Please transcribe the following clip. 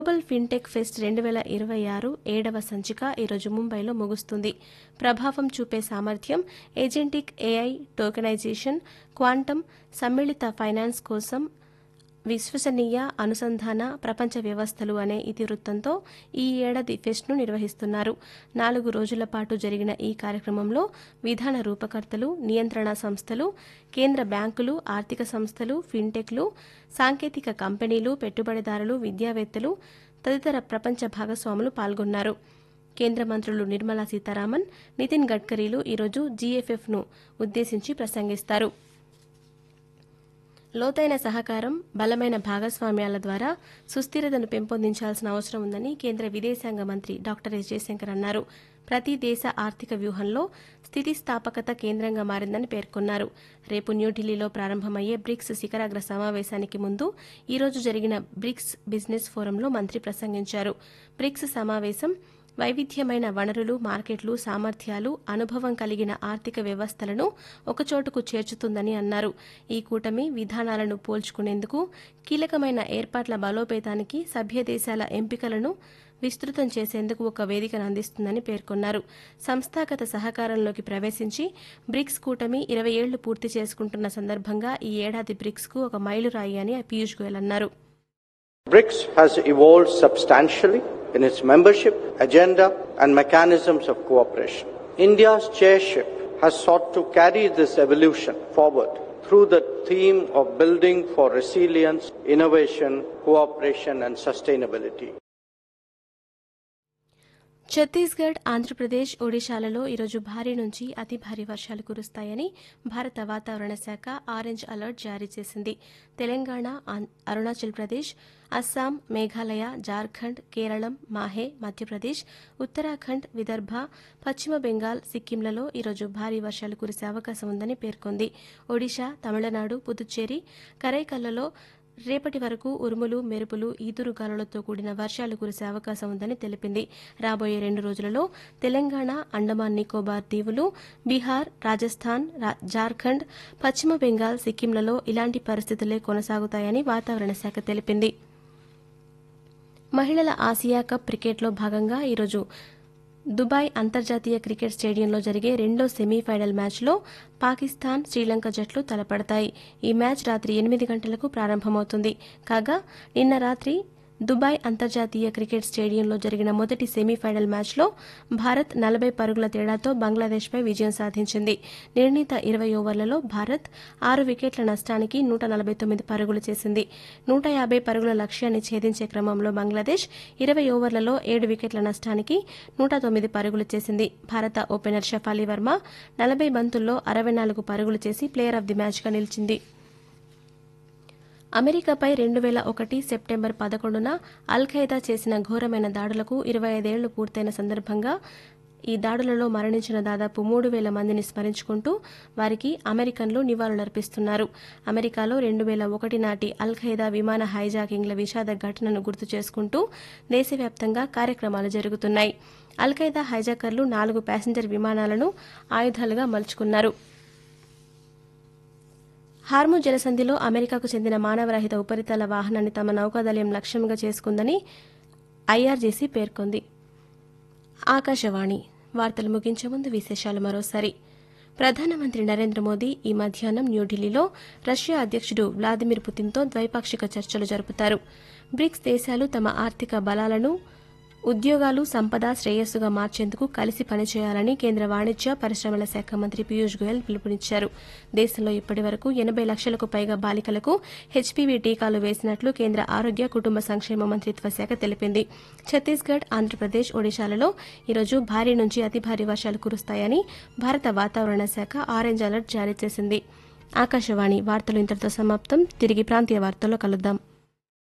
Global fintech pest రెండు వేల ఇరవై ఆరు ఏడవ సంచిక ఈరోజు ముంబైలో ముగుస్తుంది ప్రభావం చూపే సామర్థ్యం ఏజెంటిక్ ఏఐ టోకెనైజేషన్ క్వాంటమ్ సమ్మిళిత ఫైనాన్స్ కోసం విశ్వసనీయ అనుసంధాన ప్రపంచ వ్యవస్థలు అనే ఇతివృత్తంతో ఈ ఏడాది ఫెస్ట్ను నిర్వహిస్తున్నారు నాలుగు రోజుల పాటు జరిగిన ఈ కార్యక్రమంలో విధాన రూపకర్తలు నియంత్రణ సంస్థలు కేంద్ర బ్యాంకులు ఆర్థిక సంస్థలు ఫిన్టెక్లు సాంకేతిక కంపెనీలు పెట్టుబడిదారులు విద్యావేత్తలు తదితర ప్రపంచ భాగస్వాములు పాల్గొన్నారు కేంద్ర మంత్రులు నిర్మలా సీతారామన్ నితిన్ గడ్కరీలు ఈరోజు జీఎఫ్ఎఫ్ను ఉద్దేశించి ప్రసంగిస్తారు లోతైన సహకారం బలమైన భాగస్వామ్యాల ద్వారా సుస్థిరతను పెంపొందించాల్సిన అవసరం ఉందని కేంద్ర విదేశాంగ మంత్రి డాక్టర్ ఎస్ జయశంకర్ అన్నారు ప్రతి దేశ ఆర్థిక వ్యూహంలో స్థితిస్థాపకత కేంద్రంగా మారిందని పేర్కొన్నారు రేపు న్యూఢిల్లీలో ప్రారంభమయ్యే బ్రిక్స్ శిఖరాగ్ర సమావేశానికి ముందు ఈ రోజు జరిగిన బ్రిక్స్ బిజినెస్ ఫోరంలో మంత్రి ప్రసంగించారు బ్రిక్స్ సమావేశం వైవిధ్యమైన వనరులు మార్కెట్లు సామర్థ్యాలు అనుభవం కలిగిన ఆర్థిక వ్యవస్థలను ఒకచోటుకు చేర్చుతుందని అన్నారు ఈ కూటమి విధానాలను పోల్చుకునేందుకు కీలకమైన ఏర్పాట్ల బలోపేతానికి సభ్య దేశాల ఎంపికలను విస్తృతం చేసేందుకు ఒక వేదికను అందిస్తుందని పేర్కొన్నారు సంస్థాగత సహకారంలోకి ప్రవేశించి బ్రిక్స్ కూటమి ఇరవై ఏళ్లు పూర్తి చేసుకుంటున్న సందర్భంగా ఈ ఏడాది బ్రిక్స్కు ఒక మైలురాయి అని పీయూష్ గోయల్ అన్నారు BRICS has evolved substantially in its membership, agenda, and mechanisms of cooperation. India's chairship has sought to carry this evolution forward through the theme of building for resilience, innovation, cooperation, and sustainability. Chhattisgarh Andhra Pradesh ఒడిశాలలో ఈరోజు భారీ నుంచి అతి భారీ వర్షాలు కురుస్తాయని భారత వాతావరణ శాఖ ఆరెంజ్ అలర్ట్ జారీ చేసింది తెలంగాణ ఆం- అరుణాచల్ ప్రదేశ్ అస్సాం మేఘాలయ జార్ఖండ్ కేరళం మాహే మధ్యప్రదేశ్ ఉత్తరాఖండ్ విదర్భ పశ్చిమ బెంగాల్ సిక్కింలలో ఈరోజు భారీ వర్షాలు కురిసే అవకాశం ఉందని పేర్కొంది ఒడిశా తమిళనాడు పుదుచ్చేరి కరైకల్లలో రేపటి వరకు ఉరుములు మెరుపులు ఈదురుగాలులతో కూడిన వర్షాలు కురిసే అవకాశం ఉందని తెలిపింది రాబోయే రెండు రోజులలో తెలంగాణ అండమాన్ నికోబార్ దీవులు బీహార్ రాజస్థాన్ రా- జార్ఖండ్ పశ్చిమ బెంగాల్ సిక్కింలలో ఇలాంటి పరిస్థితులే కొనసాగుతాయని వాతావరణ శాఖ తెలిపింది మహిళల ఆసియా కప్ క్రికెట్లో భాగంగా ఈరోజు దుబాయ్ అంతర్జాతీయ క్రికెట్ స్టేడియంలో జరిగే రెండో సెమీఫైనల్ మ్యాచ్లో పాకిస్తాన్ శ్రీలంక జట్లు తలపడతాయి ఈ మ్యాచ్ రాత్రి ఎనిమిది గంటలకు ప్రారంభమవుతుంది కాగా నిన్న రాత్రి దుబాయ్ అంతర్జాతీయ క్రికెట్ స్టేడియంలో జరిగిన మొదటి సెమీఫైనల్ మ్యాచ్లో భారత్ నలభై పరుగుల తేడాతో బంగ్లాదేశ్పై విజయం సాధించింది నిర్ణీత ఇరవై ఓవర్లలో భారత్ ఆరు వికెట్ల నష్టానికి నూట నలభై తొమ్మిది పరుగులు చేసింది నూట యాభై పరుగుల లక్ష్యాన్ని ఛేదించే క్రమంలో బంగ్లాదేశ్ ఇరవై ఓవర్లలో ఏడు వికెట్ల నష్టానికి నూట తొమ్మిది పరుగులు చేసింది భారత ఓపెనర్ షఫాలి వర్మ నలభై బంతుల్లో అరవై నాలుగు పరుగులు చేసి ప్లేయర్ ఆఫ్ ది మ్యాచ్గా నిలిచింది అమెరికాపై రెండు వేల ఒకటి సెప్టెంబర్ పదకొండున అల్ ఖైదా చేసిన ఘోరమైన దాడులకు ఇరవై ఐదేళ్లు పూర్తయిన సందర్భంగా ఈ దాడులలో మరణించిన దాదాపు మూడు వేల మందిని స్మరించుకుంటూ వారికి అమెరికన్లు నివాళులర్పిస్తున్నారు అమెరికాలో రెండు వేల ఒకటి నాటి అల్ ఖైదా విమాన హైజాకింగ్ల విషాద ఘటనను గుర్తు చేసుకుంటూ దేశవ్యాప్తంగా కార్యక్రమాలు జరుగుతున్నాయి అల్ ఖైదా హైజాకర్లు నాలుగు ప్యాసింజర్ విమానాలను ఆయుధాలుగా మలుచుకున్నారు హార్ము జలసంధిలో అమెరికాకు చెందిన మానవరహిత ఉపరితల వాహనాన్ని తమ నౌకాదళయం లక్ష్యంగా చేసుకుందని ఐఆర్జీసీ పేర్కొంది ఆకాశవాణి వార్తలు ముగించే ముందు విశేషాలు మరోసారి ప్రధానమంత్రి నరేంద్ర మోదీ ఈ మధ్యాహ్నం న్యూఢిల్లీలో రష్యా అధ్యక్షుడు వ్లాదిమిర్ పుతిన్తో ద్వైపాక్షిక చర్చలు జరుపుతారు బ్రిక్స్ దేశాలు తమ ఆర్థిక బలాలను ఉద్యోగాలు సంపద శ్రేయస్సుగా మార్చేందుకు కలిసి పనిచేయాలని కేంద్ర వాణిజ్య పరిశ్రమల శాఖ మంత్రి పీయూష్ గోయల్ పిలుపునిచ్చారు దేశంలో ఇప్పటి వరకు ఎనబై లక్షలకు పైగా బాలికలకు హెచ్పీవీ టీకాలు వేసినట్లు కేంద్ర ఆరోగ్య కుటుంబ సంక్షేమ మంత్రిత్వ శాఖ తెలిపింది ఛత్తీస్గఢ్ ఆంధ్రప్రదేశ్ ఒడిశాలలో ఈరోజు భారీ నుంచి అతి భారీ వర్షాలు కురుస్తాయని భారత వాతావరణ శాఖ ఆరెంజ్ అలర్ట్ జారీ చేసింది ఆకాశవాణి వార్తలు ఇంతటితో సమాప్తం తిరిగి ప్రాంతీయ వార్తల్లో కలుద్దాం